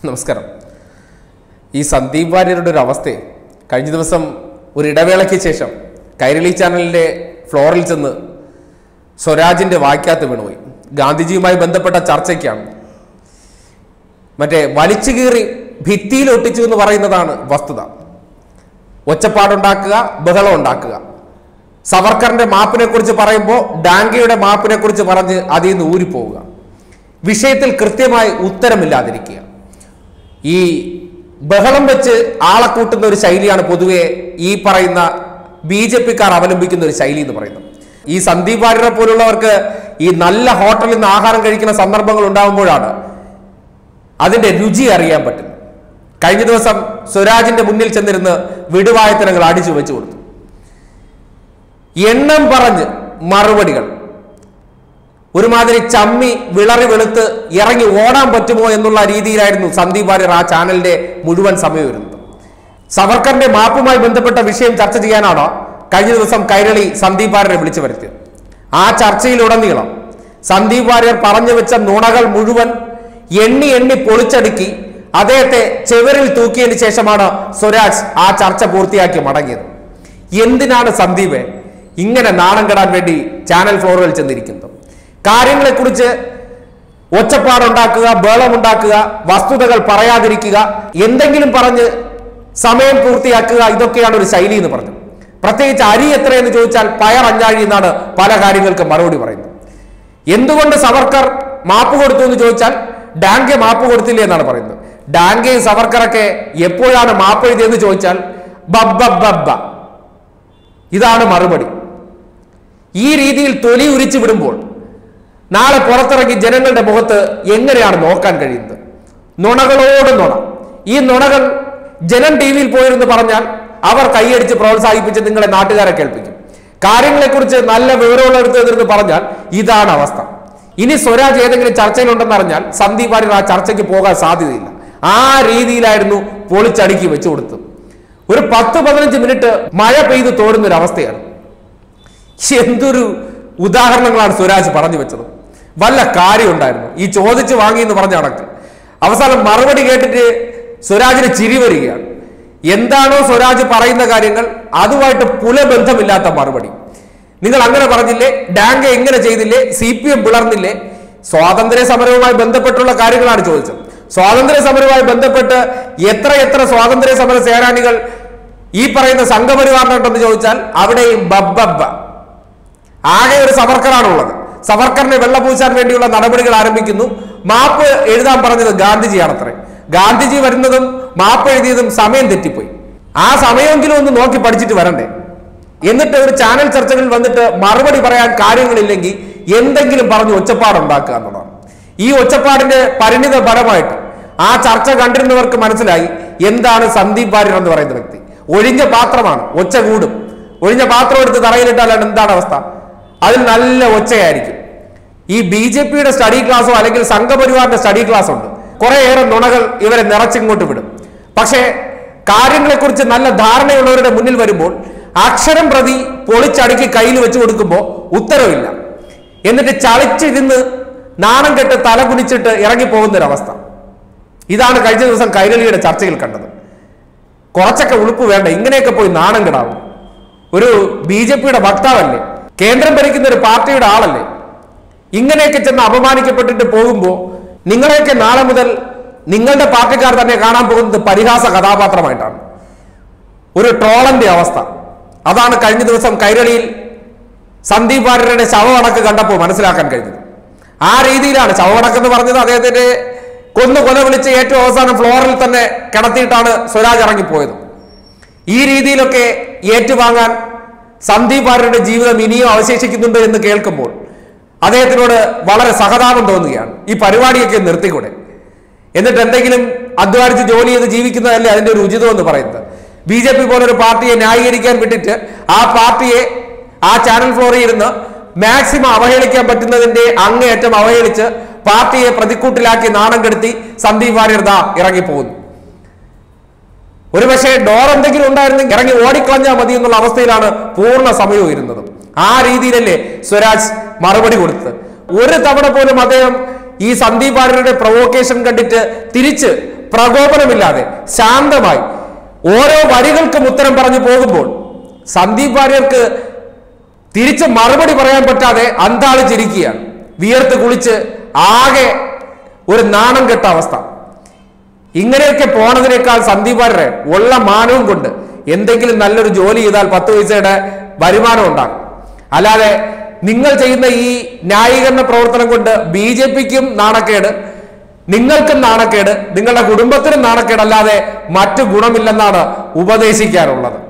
നമസ്കാരം ഈ സന്ദീപ് വാര്യരുടെ ഒരു അവസ്ഥയെ കഴിഞ്ഞ ദിവസം ഒരു ഇടവേളയ്ക്ക് ശേഷം കൈരളി ചാനലിൻ്റെ ഫ്ലോറിൽ ചെന്ന് സ്വരാജിൻ്റെ വായ്ക്കകത്ത് വീണുപോയി ഗാന്ധിജിയുമായി ബന്ധപ്പെട്ട ചർച്ചയ്ക്കാണ് മറ്റേ വലിച്ചു കീറി ഭിത്തിയിൽ ഒട്ടിച്ചു എന്ന് പറയുന്നതാണ് വസ്തുത ഒച്ചപ്പാടുണ്ടാക്കുക ബഹളം ഉണ്ടാക്കുക സവർക്കറിന്റെ മാപ്പിനെ കുറിച്ച് പറയുമ്പോൾ ഡാങ്കയുടെ മാപ്പിനെ കുറിച്ച് പറഞ്ഞ് അതിൽ നിന്ന് ഊരിപ്പോവുക വിഷയത്തിൽ കൃത്യമായി ഉത്തരമില്ലാതിരിക്കുക ഈ ബഹളം വെച്ച് ആളെ കൂട്ടുന്ന ഒരു ശൈലിയാണ് പൊതുവെ ഈ പറയുന്ന ബി ജെ പിക്കാർ അവലംബിക്കുന്ന ഒരു ശൈലി എന്ന് പറയുന്നത് ഈ സന്ദീപ് വാര്യരെ പോലുള്ളവർക്ക് ഈ നല്ല ഹോട്ടലിൽ നിന്ന് ആഹാരം കഴിക്കുന്ന സന്ദർഭങ്ങൾ ഉണ്ടാകുമ്പോഴാണ് അതിന്റെ രുചി അറിയാൻ പറ്റും കഴിഞ്ഞ ദിവസം സ്വരാജിന്റെ മുന്നിൽ ചെന്നിരുന്ന് വിടുവായത്തനങ്ങൾ അടിച്ചു വെച്ചു കൊടുത്തു എണ്ണം പറഞ്ഞ് മറുപടികൾ ഒരുമാതിരി ചമ്മി വിളറി വെളുത്ത് ഇറങ്ങി ഓടാൻ പറ്റുമോ എന്നുള്ള രീതിയിലായിരുന്നു സന്ദീപ് വാര്യർ ആ ചാനലിന്റെ മുഴുവൻ സമയം ഇരുന്നത് സവർക്കറിന്റെ മാപ്പുമായി ബന്ധപ്പെട്ട വിഷയം ചർച്ച ചെയ്യാനാണോ കഴിഞ്ഞ ദിവസം കൈരളി സന്ദീപ് വാര്യരെ വിളിച്ചു വരുത്തിയത് ആ ചർച്ചയിലുടനീളം സന്ദീപ് വാര്യർ പറഞ്ഞു വെച്ച നുണകൾ മുഴുവൻ എണ്ണി എണ്ണി പൊളിച്ചടുക്കി അദ്ദേഹത്തെ ചെവരിൽ തൂക്കിയതിന് ശേഷമാണ് സ്വരാജ് ആ ചർച്ച പൂർത്തിയാക്കി മടങ്ങിയത് എന്തിനാണ് സന്ദീപ് ഇങ്ങനെ നാണം കെടാൻ വേണ്ടി ചാനൽ ഫ്ലോറുകൾ ചെന്നിരിക്കുന്നത് കാര്യങ്ങളെക്കുറിച്ച് ഒച്ചപ്പാടുണ്ടാക്കുക ബേളമുണ്ടാക്കുക വസ്തുതകൾ പറയാതിരിക്കുക എന്തെങ്കിലും പറഞ്ഞ് സമയം പൂർത്തിയാക്കുക ഇതൊക്കെയാണ് ഒരു ശൈലി എന്ന് പറഞ്ഞു പ്രത്യേകിച്ച് അരി എത്രയെന്ന് ചോദിച്ചാൽ പയർ അഞ്ഞാഴി എന്നാണ് പല കാര്യങ്ങൾക്ക് മറുപടി പറയുന്നത് എന്തുകൊണ്ട് സവർക്കർ മാപ്പ് കൊടുത്തു എന്ന് ചോദിച്ചാൽ ഡാങ്കെ മാപ്പ് കൊടുത്തില്ലേ എന്നാണ് പറയുന്നത് ഡാങ്കയും സവർക്കറൊക്കെ എപ്പോഴാണ് മാപ്പ് എഴുതിയെന്ന് ചോദിച്ചാൽ ബബ്ബ ഇതാണ് മറുപടി ഈ രീതിയിൽ തൊലി ഉരിച്ചു വിടുമ്പോൾ നാളെ പുറത്തിറങ്ങി ജനങ്ങളുടെ മുഖത്ത് എങ്ങനെയാണ് നോക്കാൻ കഴിയുന്നത് നുണകളോട് നുണ ഈ നുണകൾ ജനം ടി വിയിൽ പോയിരുന്ന് പറഞ്ഞാൽ അവർ കൈയടിച്ച് പ്രോത്സാഹിപ്പിച്ച് നിങ്ങളെ നാട്ടുകാരെ കേൾപ്പിക്കും കാര്യങ്ങളെക്കുറിച്ച് നല്ല വിവരമുള്ളടുത്ത് എന്നിരുന്ന് പറഞ്ഞാൽ ഇതാണ് അവസ്ഥ ഇനി സ്വരാജ് ഏതെങ്കിലും ചർച്ചയിലുണ്ടെന്ന് അറിഞ്ഞാൽ സന്ദീപ് വാര്യർ ആ ചർച്ചയ്ക്ക് പോകാൻ സാധ്യതയില്ല ആ രീതിയിലായിരുന്നു പൊളിച്ചടുക്കി വെച്ചു കൊടുത്തത് ഒരു പത്ത് പതിനഞ്ച് മിനിറ്റ് മഴ പെയ്ത് തോരുന്ന ഒരു അവസ്ഥയാണ് എന്തൊരു ഉദാഹരണങ്ങളാണ് സ്വരാജ് പറഞ്ഞു വെച്ചത് വല്ല കാര്യം ഉണ്ടായിരുന്നു ഈ ചോദിച്ച് വാങ്ങി എന്ന് പറഞ്ഞ കണക്ക് അവസാനം മറുപടി കേട്ടിട്ട് സ്വരാജിന് ചിരി വരികയാണ് എന്താണോ സ്വരാജ് പറയുന്ന കാര്യങ്ങൾ അതുമായിട്ട് പുലബന്ധമില്ലാത്ത മറുപടി നിങ്ങൾ അങ്ങനെ പറഞ്ഞില്ലേ ഡാങ്ക എങ്ങനെ ചെയ്തില്ലേ സി പി എം പിളർന്നില്ലേ സ്വാതന്ത്ര്യ സമരവുമായി ബന്ധപ്പെട്ടുള്ള കാര്യങ്ങളാണ് ചോദിച്ചത് സ്വാതന്ത്ര്യ സമരവുമായി ബന്ധപ്പെട്ട് എത്ര എത്ര സ്വാതന്ത്ര്യ സമര സേനാനികൾ ഈ പറയുന്ന സംഘപരിവാറിനുണ്ടെന്ന് ചോദിച്ചാൽ അവിടെയും ബബ്ബബ്ബ ആകെ ഒരു സവർക്കറാണുള്ളത് സവർക്കറിനെ വെള്ളപൂശാൻ വേണ്ടിയുള്ള നടപടികൾ ആരംഭിക്കുന്നു മാപ്പ് എഴുതാൻ പറഞ്ഞത് ഗാന്ധിജിയാണത്രേ ഗാന്ധിജി വരുന്നതും മാപ്പ് എഴുതിയതും സമയം തെറ്റിപ്പോയി ആ സമയമെങ്കിലും ഒന്ന് നോക്കി പഠിച്ചിട്ട് വരണ്ടേ എന്നിട്ട് ഒരു ചാനൽ ചർച്ചകളിൽ വന്നിട്ട് മറുപടി പറയാൻ കാര്യങ്ങളില്ലെങ്കിൽ എന്തെങ്കിലും പറഞ്ഞ് ഒച്ചപ്പാടുണ്ടാക്കുക എന്നുള്ളതാണ് ഈ ഒച്ചപ്പാടിന്റെ പരിണിത ഫലമായിട്ട് ആ ചർച്ച കണ്ടിരുന്നവർക്ക് മനസ്സിലായി എന്താണ് സന്ദീപ് വാര്യർ എന്ന് പറയുന്ന വ്യക്തി ഒഴിഞ്ഞ പാത്രമാണ് ഒച്ച കൂടും ഒഴിഞ്ഞ പാത്രം എടുത്ത് തറയിലിട്ടാലാണ് എന്താണ് അവസ്ഥ അതിൽ നല്ല ഒച്ചയായിരിക്കും ഈ ബി ജെ പിയുടെ സ്റ്റഡി ക്ലാസ്സോ അല്ലെങ്കിൽ സംഘപരിവാറിന്റെ സ്റ്റഡി ക്ലാസ് ഉണ്ട് കുറേയേറെ നുണകൾ ഇവരെ നിറച്ചിങ്ങോട്ട് വിടും പക്ഷേ കാര്യങ്ങളെക്കുറിച്ച് നല്ല ധാരണയുള്ളവരുടെ മുന്നിൽ വരുമ്പോൾ അക്ഷരം പ്രതി പൊളിച്ചടുക്കി കയ്യിൽ വെച്ച് കൊടുക്കുമ്പോൾ ഉത്തരവില്ല എന്നിട്ട് ചളിച്ചിരുന്ന് നാണം കെട്ട് തല കുനിച്ചിട്ട് ഇറങ്ങിപ്പോകുന്ന ഒരവസ്ഥ ഇതാണ് കഴിഞ്ഞ ദിവസം കൈരളിയുടെ ചർച്ചയിൽ കണ്ടത് കുറച്ചൊക്കെ ഉളുപ്പ് വേണ്ട ഇങ്ങനെയൊക്കെ പോയി നാണം കിടാവും ഒരു ബി ജെ പിയുടെ വക്താവല്ലേ കേന്ദ്രം ഭരിക്കുന്ന ഒരു പാർട്ടിയുടെ ആളല്ലേ ഇങ്ങനെയൊക്കെ ചെന്ന് അപമാനിക്കപ്പെട്ടിട്ട് പോകുമ്പോൾ നിങ്ങളെയൊക്കെ നാളെ മുതൽ നിങ്ങളുടെ പാർട്ടിക്കാർ തന്നെ കാണാൻ പോകുന്നത് പരിഹാസ കഥാപാത്രമായിട്ടാണ് ഒരു ട്രോളന്റെ അവസ്ഥ അതാണ് കഴിഞ്ഞ ദിവസം കൈരളിയിൽ സന്ദീപ് വാര്യരുടെ ശവമടക്ക് കണ്ടപ്പോൾ മനസ്സിലാക്കാൻ കഴിഞ്ഞത് ആ രീതിയിലാണ് ശവമടക്കെന്ന് പറഞ്ഞത് അദ്ദേഹത്തിന്റെ കൊന്നു കൊല വിളിച്ച് ഏറ്റവും അവസാനം ഫ്ലോറിൽ തന്നെ കിടത്തിയിട്ടാണ് സ്വരാജ് ഇറങ്ങിപ്പോയത് ഈ രീതിയിലൊക്കെ ഏറ്റുവാങ്ങാൻ സന്ദീപ് വാര്യരുടെ ജീവിതം ഇനിയും അവശേഷിക്കുന്നുണ്ട് എന്ന് കേൾക്കുമ്പോൾ അദ്ദേഹത്തിനോട് വളരെ സഹതാപം തോന്നുകയാണ് ഈ പരിപാടിയൊക്കെ നിർത്തിക്കൂടെ എന്നിട്ട് എന്തെങ്കിലും അധ്വാനിച്ച് ജോലി ചെയ്ത് ജീവിക്കുന്നതല്ലേ അതിന്റെ ഒരു ഉചിതം എന്ന് പറയുന്നത് ബി ജെ പി പോലൊരു പാർട്ടിയെ ന്യായീകരിക്കാൻ വിട്ടിട്ട് ആ പാർട്ടിയെ ആ ചാനൽ ഫ്ലോറിൽ ഇരുന്ന് മാക്സിമം അവഹേളിക്കാൻ പറ്റുന്നതിന്റെ അങ്ങേയറ്റം അവഹേളിച്ച് പാർട്ടിയെ പ്രതിക്കൂട്ടിലാക്കി നാണം കെടുത്തി സന്ദീപ് വാര്യർ ദാ ഇറങ്ങിപ്പോകുന്നു ഒരുപക്ഷെ ഡോർ എന്തെങ്കിലും ഉണ്ടായിരുന്നെങ്കിൽ ഇറങ്ങി ഓടിക്കളഞ്ഞാൽ മതി എന്നുള്ള അവസ്ഥയിലാണ് പൂർണ്ണ സമയവും ഇരുന്നത് ആ രീതിയിലല്ലേ സ്വരാജ് മറുപടി കൊടുത്തത് ഒരു തവണ പോലും അദ്ദേഹം ഈ സന്ദീപ് വാര്യരുടെ പ്രൊവോക്കേഷൻ കണ്ടിട്ട് തിരിച്ച് പ്രകോപനമില്ലാതെ ശാന്തമായി ഓരോ വരികൾക്കും ഉത്തരം പറഞ്ഞു പോകുമ്പോൾ സന്ദീപ് വാര്യർക്ക് തിരിച്ച് മറുപടി പറയാൻ പറ്റാതെ അന്താളിച്ചിരിക്കുകയാണ് വിയർത്ത് കുളിച്ച് ആകെ ഒരു നാണം കെട്ട അവസ്ഥ ഇങ്ങനെയൊക്കെ പോണതിനേക്കാൾ സന്ദീപ് വാര്യരെ ഉള്ള മാനവും കൊണ്ട് എന്തെങ്കിലും നല്ലൊരു ജോലി ചെയ്താൽ പത്ത് പൈസയുടെ വരുമാനം ഉണ്ടാകും അല്ലാതെ നിങ്ങൾ ചെയ്യുന്ന ഈ ന്യായീകരണ പ്രവർത്തനം കൊണ്ട് ബി ജെ പിക്കും നാണക്കേട് നിങ്ങൾക്കും നാണക്കേട് നിങ്ങളുടെ കുടുംബത്തിനും നാണക്കേട് അല്ലാതെ മറ്റു ഗുണമില്ലെന്നാണ് ഉപദേശിക്കാറുള്ളത്